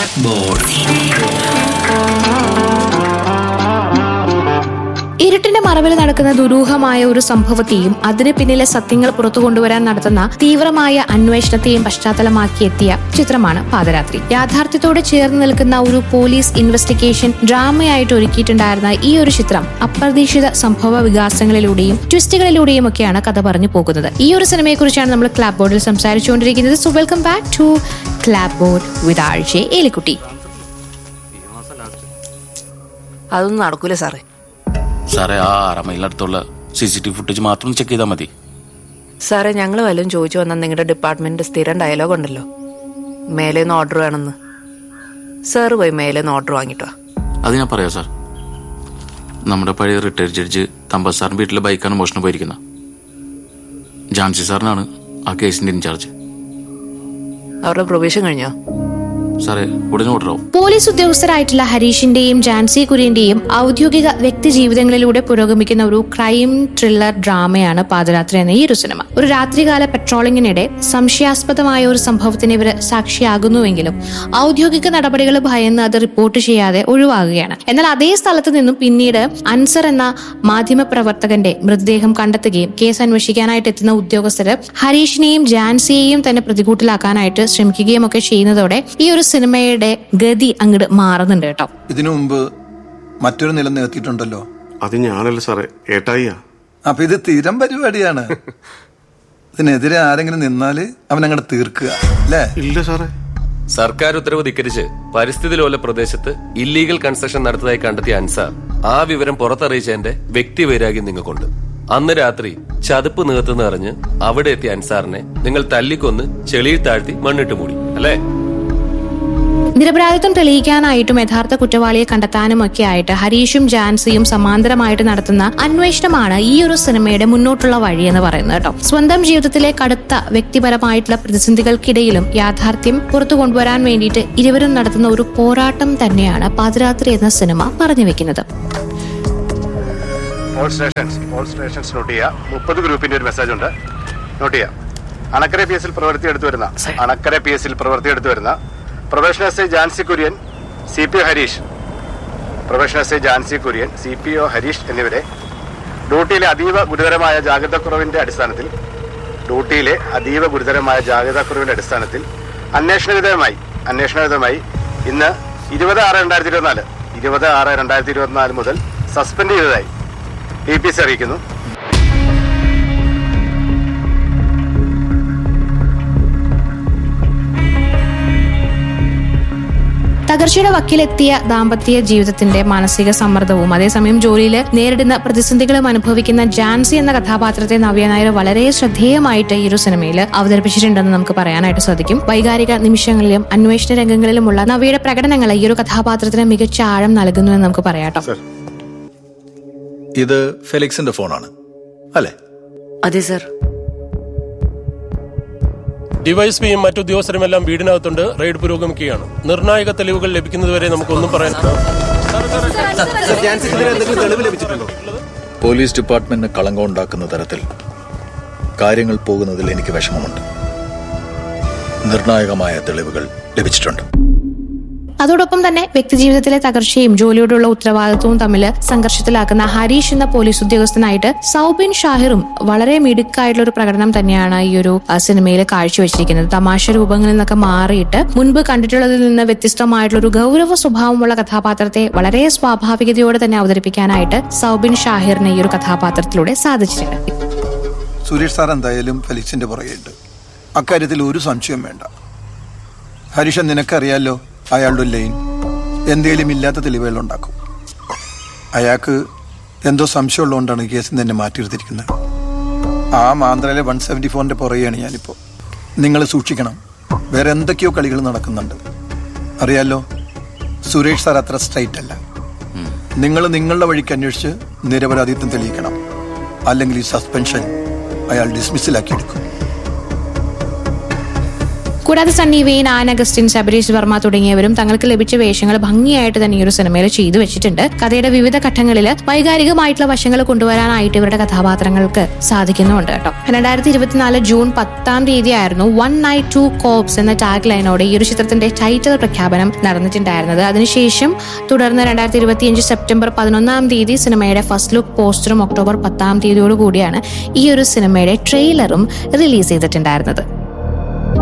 Blackboard. ഇരുട്ടിന്റെ മറവിൽ നടക്കുന്ന ദുരൂഹമായ ഒരു സംഭവത്തെയും അതിന് പിന്നിലെ സത്യങ്ങൾ പുറത്തു കൊണ്ടുവരാൻ നടത്തുന്ന തീവ്രമായ അന്വേഷണത്തെയും പശ്ചാത്തലമാക്കി എത്തിയ ചിത്രമാണ് പാദരാത്രി യാഥാർത്ഥ്യത്തോട് ചേർന്ന് നിൽക്കുന്ന ഒരു പോലീസ് ഇൻവെസ്റ്റിഗേഷൻ ഡ്രാമയായിട്ട് ഒരുക്കിയിട്ടുണ്ടായിരുന്ന ഈ ഒരു ചിത്രം അപ്രതീക്ഷിത സംഭവ വികാസങ്ങളിലൂടെയും ട്വിസ്റ്റുകളിലൂടെയും ഒക്കെയാണ് കഥ പറഞ്ഞു പോകുന്നത് ഈ ഒരു സിനിമയെക്കുറിച്ചാണ് നമ്മൾ ക്ലാബ് ബോർഡിൽ സംസാരിച്ചുകൊണ്ടിരിക്കുന്നത് so welcome back to clap board with ആഴ്ച ഏലിക്കുട്ടി അതൊന്നും നടക്കൂല സാറേ സാറേ ആ അറമയിലടുത്തുള്ള C C T V footage മാത്രം ചെക്ക് ചെയ്താൽ മതി സാറേ ഞങ്ങൾ വല്ലതും ചോദിച്ചു വന്നാൽ നിങ്ങളുടെ ഡിപ്പാർട്ട്മെന്റിന്റെ സ്ഥിരം ഡയലോഗ് ഉണ്ടല്ലോ മേലേന്ന് ഓർഡർ വേണമെന്ന് സാറ് പോയി മേലേന്ന് ഓർഡർ വാങ്ങിട്ടോ അത് ഞാൻ പറയാം സാർ നമ്മുടെ പഴയ റിട്ടയർഡ് ജഡ്ജ് തമ്പ സാറിന് വീട്ടിലെ ബൈക്കാണ് മോഷണം പോയിരിക്കുന്നത് ജാൻസി സാറിനാണ് ആ കേസിന്റെ ഇൻചാർജ് അവരുടെ പ്രൊവിഷൻ കഴിഞ്ഞോ സാറേ ഉടനെ ഓർഡർ ആവും പോലീസ് ഉദ്യോഗസ്ഥരായിട്ടുള്ള ഹരീഷിന്റെയും ജാൻസി കുര്യന്റെയും ഔദ്യോഗിക വ്യക്തി ജീവിതങ്ങളിലൂടെ പുരോഗമിക്കുന്ന ഒരു ക്രൈം ത്രില്ലർ ഡ്രാമയാണ് പാദരാത്രി എന്ന ഈ ഒരു സിനിമ ഒരു രാത്രികാല പെട്രോളിങ്ങിനിടെ സംശയാസ്പദമായ ഒരു സംഭവത്തിന് ഇവർ സാക്ഷിയാകുന്നുവെങ്കിലും ഔദ്യോഗിക നടപടികൾ ഭയന്ന് അത് റിപ്പോർട്ട് ചെയ്യാതെ ഒഴിവാകുകയാണ് എന്നാൽ അതേ സ്ഥലത്ത് നിന്നും പിന്നീട് അൻസർ എന്ന മാധ്യമപ്രവർത്തകന്റെ മൃതദേഹം കണ്ടെത്തുകയും കേസ് അന്വേഷിക്കാനായിട്ട് എത്തുന്ന ഉദ്യോഗസ്ഥര് ഹരീഷിനെയും ജാൻസിയെയും തന്നെ പ്രതികൂട്ടിലാക്കാനായിട്ട് ശ്രമിക്കുകയും ഒക്കെ ചെയ്യുന്നതോടെ ഈ ഒരു സിനിമയുടെ ഗതി അങ്ങോട്ട് മാറുന്നുണ്ട് കേട്ടോ ഇതിനു മുമ്പ് മറ്റൊരു നില നിർത്തിയിട്ടുണ്ടല്ലോ അത് ഞാനല്ല സാറേ ഏട്ടായിയാ അപ്പൊ ഇത് തീരം പരിപാടിയാണ് ഇതിനെതിരെ ആരെങ്കിലും നിന്നാല് അവൻ അങ്ങോട്ട് തീർക്കുക അല്ലേ ഇല്ല സാറേ സർക്കാർ ഉത്തരവ് ധിക്കരിച്ച് പരിസ്ഥിതി ലോല പ്രദേശത്ത് ഇല്ലീഗൽ കൺസ്ട്രക്ഷൻ നടത്തതായി കണ്ടെത്തിയ അൻസാർ ആ വിവരം പുറത്തറിയിച്ചതിന്റെ വ്യക്തി വൈരാഗ്യം നിങ്ങൾക്കുണ്ട് അന്ന് രാത്രി ചതുപ്പ് നികത്തുന്ന അറിഞ്ഞ് അവിടെ എത്തിയ അൻസാറിനെ നിങ്ങൾ തല്ലിക്കൊന്ന് ചെളിയിൽ താഴ്ത്തി മണ്ണിട്ട് മൂടി അല്ലേ നിരപരാധിത്വം തെളിയിക്കാനായിട്ടും യഥാർത്ഥ കുറ്റവാളിയെ കണ്ടെത്താനും ഒക്കെ ആയിട്ട് ഹരീഷും ജാൻസിയും സമാന്തരമായിട്ട് നടത്തുന്ന അന്വേഷണമാണ് ഈ ഒരു സിനിമയുടെ മുന്നോട്ടുള്ള വഴി എന്ന് പറയുന്നത് കേട്ടോ സ്വന്തം ജീവിതത്തിലെ കടുത്ത വ്യക്തിപരമായിട്ടുള്ള പ്രതിസന്ധികൾക്കിടയിലും യാഥാർത്ഥ്യം പുറത്തു കൊണ്ടുവരാൻ വേണ്ടിയിട്ട് ഇരുവരും നടത്തുന്ന ഒരു പോരാട്ടം തന്നെയാണ് പാതിരാത്രി എന്ന സിനിമ പറഞ്ഞു വെക്കുന്നത് all stations all stations note ചെയ്യുക മുപ്പത് ഗ്രൂപ്പിന്റെ ഒരു മെസ്സേജ് ഉണ്ട് നോട്ട് ചെയ്യാം അണക്കര പി എസിൽ പ്രവൃത്തി എടുത്തു വരുന്ന അണക്കര പി എസിൽ പ്രവൃത്തി എടുത്തു വരുന്ന professional S I Jancy Kurian C P O Harish professional S I Jancy Kurian C P O Harish എന്നിവരെ ഡ്യൂട്ടിയിലെ അതീവ ഗുരുതരമായ ജാഗ്രതക്കുറവിന്റെ അടിസ്ഥാനത്തിൽ ഡ്യൂട്ടിയിലെ അതീവ ഗുരുതരമായ ജാഗ്രതാക്കുറവിന്റെ അടിസ്ഥാനത്തിൽ അന്വേഷണവിധേയമായി അന്വേഷണവിധേയമായി ഇന്ന് ഇരുപത് ആറ് രണ്ടായിരത്തി ഇരുപത്തിനാല് ഇരുപത് ആറ് രണ്ടായിരത്തി ഇരുപത്തിനാല് മുതൽ സസ്പെൻഡ് ചെയ്തതായി ഡി പി സി അറിയിക്കുന്നു തകർച്ചയുടെ വക്കിലെത്തിയ ദാമ്പത്യ ജീവിതത്തിന്റെ മാനസിക സമ്മർദ്ദവും അതേസമയം ജോലിയിൽ നേരിടുന്ന പ്രതിസന്ധികളും അനുഭവിക്കുന്ന ജാൻസി എന്ന കഥാപാത്രത്തെ നവ്യ നായർ വളരെ ശ്രദ്ധേയമായിട്ട് ഈ ഒരു സിനിമയിൽ അവതരിപ്പിച്ചിട്ടുണ്ടെന്ന് നമുക്ക് പറയാനായിട്ട് സാധിക്കും വൈകാരിക നിമിഷങ്ങളിലും അന്വേഷണ രംഗങ്ങളിലുമുള്ള നവ്യയുടെ പ്രകടനങ്ങൾ ഈ ഒരു കഥാപാത്രത്തിന് മികച്ച ആഴം നൽകുന്നുവെന്ന് നമുക്ക് പറയാട്ടോ ഇത് ഫെലിക്സിന്റെ ഫോണാണ് അല്ലേ അതെ സർ ഡിവൈസ് പിയും മറ്റുദ്യോഗസ്ഥരുമെല്ലാം വീടിനകത്തുണ്ട് റെയ്ഡ് പുരോഗമിക്കുകയാണ് നിർണായക തെളിവുകൾ ലഭിക്കുന്നതുവരെ നമുക്കൊന്നും പറയാൻ പോലീസ് ഡിപ്പാർട്ട്മെന്റിന് കളങ്കം ഉണ്ടാക്കുന്ന തരത്തിൽ കാര്യങ്ങൾ പോകുന്നതിൽ എനിക്ക് വിഷമമുണ്ട് നിർണായകമായ തെളിവുകൾ ലഭിച്ചിട്ടുണ്ട് അതോടൊപ്പം തന്നെ വ്യക്തിജീവിതത്തിലെ തകർച്ചയും ജോലിയോടുള്ള ഉത്തരവാദിത്വവും തമ്മിൽ സംഘർഷത്തിലാക്കുന്ന ഹരീഷ് എന്ന പോലീസ് ഉദ്യോഗസ്ഥനായിട്ട് സൗബിൻ ഷാഹിറും വളരെ മിടുക്കായിട്ടുള്ള ഒരു പ്രകടനം തന്നെയാണ് ഈ ഒരു ആ, സിനിമയിൽ കാഴ്ചവെച്ചിരിക്കുന്നത് തമാശ രൂപങ്ങളിൽ നിന്നൊക്കെ മാറിയിട്ട് മുൻപ് കണ്ടിട്ടുള്ളതിൽ നിന്ന് വ്യത്യസ്തമായിട്ടുള്ള ഒരു ഗൗരവ സ്വഭാവമുള്ള കഥാപാത്രത്തെ വളരെ സ്വാഭാവികതയോടെ തന്നെ അവതരിപ്പിക്കാനായിട്ട് സൗബിൻ ഷാഹിറിന് ഈ ഒരു കഥാപാത്രത്തിലൂടെ സാധിച്ചിട്ടുണ്ട് സുരേഷ് സാർ എന്തായാലും ഫെലിക്സിന്റെ പുറകെയുണ്ട് അക്കാര്യത്തിൽ ഒരു സംശയം വേണ്ട ഹരീഷൻ നിനക്കറിയാലോ അയാളുടെ ലൈൻ എന്തേലും ഇല്ലാത്ത തെളിവുകൾ ഉണ്ടാക്കും അയാൾക്ക് എന്തോ സംശയമുള്ളതുകൊണ്ടാണ് ഈ കേസിൽ തന്നെ മാറ്റിയെടുത്തിരിക്കുന്നത് ആ മാന്ത്രയിലെ വൺ സെവൻറ്റി ഫോറിന്റെ പുറകെയാണ് ഞാനിപ്പോൾ നിങ്ങൾ സൂക്ഷിക്കണം വേറെ എന്തൊക്കെയോ കളികൾ നടക്കുന്നുണ്ട് അറിയാലോ സുരേഷ് സാർ അത്ര സ്ട്രൈറ്റ് അല്ല നിങ്ങൾ നിങ്ങളുടെ വഴിക്ക് അന്വേഷിച്ച് നിരപരാധിത്വം തെളിയിക്കണം അല്ലെങ്കിൽ ഈ സസ്പെൻഷൻ അയാൾ ഡിസ്മിസിലാക്കി എടുക്കും കൂടാതെ സണ്ണി വെയിൻ ആൻ അഗസ്റ്റിൻ ശബരീഷ് വർമ്മ തുടങ്ങിയവരും തങ്ങൾക്ക് ലഭിച്ച വേഷങ്ങൾ ഭംഗിയായിട്ട് തന്നെ ഈ ഒരു സിനിമയിൽ ചെയ്തു വെച്ചിട്ടുണ്ട് കഥയുടെ വിവിധ ഘട്ടങ്ങളിൽ വൈകാരികമായിട്ടുള്ള വശങ്ങൾ കൊണ്ടുവരാനായിട്ട് ഇവരുടെ കഥാപാത്രങ്ങൾക്ക് സാധിക്കുന്നുണ്ട് കേട്ടോ രണ്ടായിരത്തി ഇരുപത്തിനാല് ജൂൺ പത്താം തീയതി ആയിരുന്നു വൺ നൈറ്റ് ടു കോപ്സ് എന്ന ടാഗ് ലൈനോടെ ഈ ഒരു ചിത്രത്തിന്റെ ടൈറ്റിൽ പ്രഖ്യാപനം നടന്നിട്ടുണ്ടായിരുന്നത് അതിനുശേഷം തുടർന്ന് രണ്ടായിരത്തി ഇരുപത്തിയഞ്ച് സെപ്റ്റംബർ പതിനൊന്നാം തീയതി സിനിമയുടെ ഫസ്റ്റ് ലുക്ക് പോസ്റ്ററും ഒക്ടോബർ പത്താം തീയതിയോട് കൂടിയാണ് ഈ ഒരു സിനിമയുടെ ട്രെയിലറും റിലീസ് ചെയ്തിട്ടുണ്ടായിരുന്നത്